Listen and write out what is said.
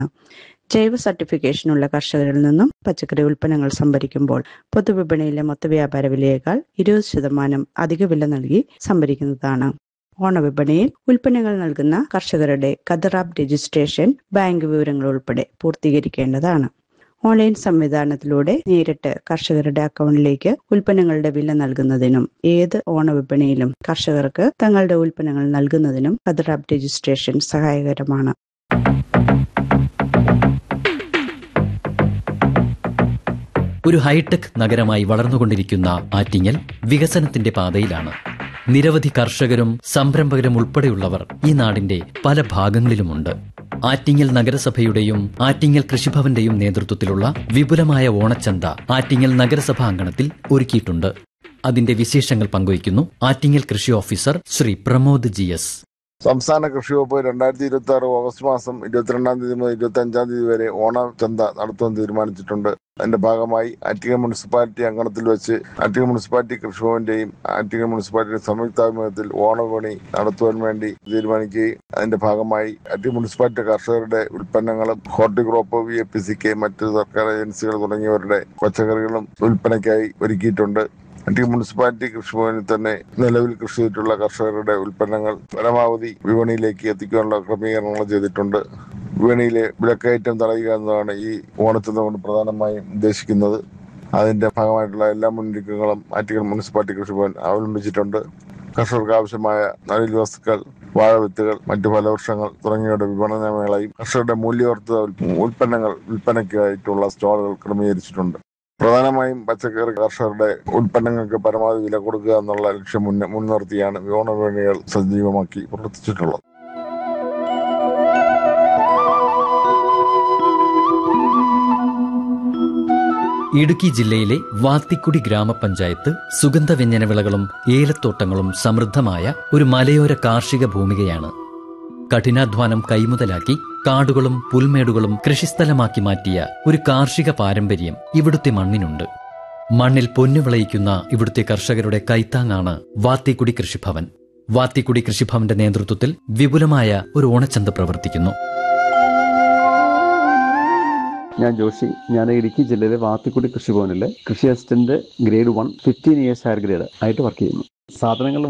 ജൈവ സർട്ടിഫിക്കേഷനുള്ള കർഷകരിൽ നിന്നും പച്ചക്കറി ഉൽപ്പന്നങ്ങൾ സംഭരിക്കുമ്പോൾ പൊതുവിപണിയിലെ മൊത്തവ്യാപാര വിലയേക്കാൾ ഇരുപത് ശതമാനം അധിക വില നൽകി സംഭരിക്കുന്നതാണ് ഓണവിപണിയിൽ ഉൽപ്പന്നങ്ങൾ നൽകുന്ന കർഷകരുടെ കദറാബ് രജിസ്ട്രേഷൻ ബാങ്ക് വിവരങ്ങൾ ഉൾപ്പെടെ പൂർത്തീകരിക്കേണ്ടതാണ് ഓൺലൈൻ സംവിധാനത്തിലൂടെ നേരിട്ട് കർഷകരുടെ അക്കൗണ്ടിലേക്ക് ഉൽപ്പന്നങ്ങളുടെ വില നൽകുന്നതിനും ഏത് ഓണവിപണിയിലും കർഷകർക്ക് തങ്ങളുടെ ഉൽപ്പന്നങ്ങൾ നൽകുന്നതിനും കദറാബ് രജിസ്ട്രേഷൻ സഹായകരമാണ് ഒരു ഹൈടെക് നഗരമായി വളർന്നുകൊണ്ടിരിക്കുന്ന ആറ്റിങ്ങൽ വികസനത്തിന്റെ പാതയിലാണ് നിരവധി കർഷകരും സംരംഭകരും ഉൾപ്പെടെയുള്ളവർ ഈ നാടിന്റെ പല ഭാഗങ്ങളിലുമുണ്ട് ആറ്റിങ്ങൽ നഗരസഭയുടെയും ആറ്റിങ്ങൽ കൃഷിഭവന്റെയും നേതൃത്വത്തിലുള്ള വിപുലമായ ഓണച്ചന്ത ആറ്റിങ്ങൽ നഗരസഭാ അങ്കണത്തിൽ ഒരുക്കിയിട്ടുണ്ട് അതിന്റെ വിശേഷങ്ങൾ പങ്കുവയ്ക്കുന്നു ആറ്റിങ്ങൽ കൃഷി officer Shri Pramod G S സംസ്ഥാന കൃഷി വകുപ്പ് രണ്ടായിരത്തി ഇരുപത്തി ആറ് ഓഗസ്റ്റ് മാസം ഇരുപത്തിരണ്ടാം തീയതി മുതൽ ഇരുപത്തി അഞ്ചാം തീയതി വരെ ഓണചന്ത നടത്തുവാൻ തീരുമാനിച്ചിട്ടുണ്ട് അതിന്റെ ഭാഗമായി ആറ്റിങ്ങൽ മുനിസിപ്പാലിറ്റി അങ്കണത്തിൽ വെച്ച് ആറ്റിങ്ങൽ മുനിസിപ്പാലിറ്റി കൃഷിഭവന്റെയും ആറ്റിങ്ങൽ മുനിസിപ്പാലിറ്റി സംയുക്താഭിമുഖ്യത്തിൽ ഓണവിപണി നടത്തുവാൻ വേണ്ടി തീരുമാനിക്കുകയും അതിന്റെ ഭാഗമായി ആറ്റിങ്ങൽ മുനിസിപ്പാലിറ്റി കർഷകരുടെ ഉൽപ്പന്നങ്ങളും ഹോർട്ടിക്രോപ്പ് വി എ പി സിക്ക് മറ്റ് സർക്കാർ ഏജൻസികൾ തുടങ്ങിയവരുടെ പച്ചക്കറികളും വിൽപ്പനയ്ക്കായി ഒരുക്കിയിട്ടുണ്ട് ആറ്റിങ്ങൽ മുനിസിപ്പാലിറ്റി കൃഷിഭവനിൽ തന്നെ നിലവിൽ കൃഷി ചെയ്തിട്ടുള്ള കർഷകരുടെ ഉൽപ്പന്നങ്ങൾ പരമാവധി വിപണിയിലേക്ക് എത്തിക്കാനുള്ള ക്രമീകരണങ്ങൾ ചെയ്തിട്ടുണ്ട് വിപണിയിലെ വിലക്കയറ്റം തടയുക എന്നതാണ് ഈ ഓണച്ചന്ത കൊണ്ട് പ്രധാനമായും ഉദ്ദേശിക്കുന്നത് അതിന്റെ ഭാഗമായിട്ടുള്ള എല്ലാ മുന്നൊരുക്കങ്ങളും ആറ്റിങ്ങൽ മുനിസിപ്പാലിറ്റി കൃഷിഭവൻ അവലംബിച്ചിട്ടുണ്ട് കർഷകർക്ക് ആവശ്യമായ നടീൽ വസ്തുക്കൾ വാഴവിത്തുകൾ മറ്റു ഫലവൃക്ഷങ്ങൾ തുടങ്ങിയവയുടെ വിപണന മേളയും കർഷകരുടെ മൂല്യവർദ്ധിത ഉൽപ്പന്നങ്ങൾ വിൽപ്പനയ്ക്കായിട്ടുള്ള സ്റ്റാളുകൾ ക്രമീകരിച്ചിട്ടുണ്ട് പ്രധാനമായും പച്ചക്കറി കർഷകരുടെ ഉൽപ്പന്നങ്ങൾക്ക് പരമാവധി വില കൊടുക്കുക എന്നുള്ള ലക്ഷ്യം മുന്ന മുൻനിർത്തിയാണ് ഓണവിപണികൾ സജീവമാക്കി പ്രവർത്തിച്ചിട്ടുള്ളത് ഇടുക്കി ജില്ലയിലെ വാത്തിക്കുടി ഗ്രാമപഞ്ചായത്ത് സുഗന്ധവ്യഞ്ജന വിളകളും ഏലത്തോട്ടങ്ങളും സമൃദ്ധമായ ഒരു മലയോര കാർഷിക ഭൂമികയാണ് കഠിനാധ്വാനം കൈമുതലാക്കി കാടുകളും പുൽമേടുകളും കൃഷിസ്ഥലമാക്കി മാറ്റിയ ഒരു കാർഷിക പാരമ്പര്യം ഇവിടുത്തെ മണ്ണിനുണ്ട് മണ്ണിൽ പൊന്നു വിളയിക്കുന്ന ഇവിടുത്തെ കർഷകരുടെ കൈത്താങ്ങാണ് വാത്തിക്കുടി കൃഷിഭവൻ വാത്തിക്കുടി കൃഷിഭവന്റെ നേതൃത്വത്തിൽ വിപുലമായ ഒരു ഓണച്ചന്ത പ്രവർത്തിക്കുന്നു ഞാൻ ജോഷി ഞാൻ ഇടുക്കി ജില്ലയിലെ വാത്തിക്കുടി കൃഷിഭവനിലെ കൃഷി assistant grade one fifteen years higher grade ആയിട്ട് വർക്ക് ചെയ്യുന്നു സാധനങ്ങൾ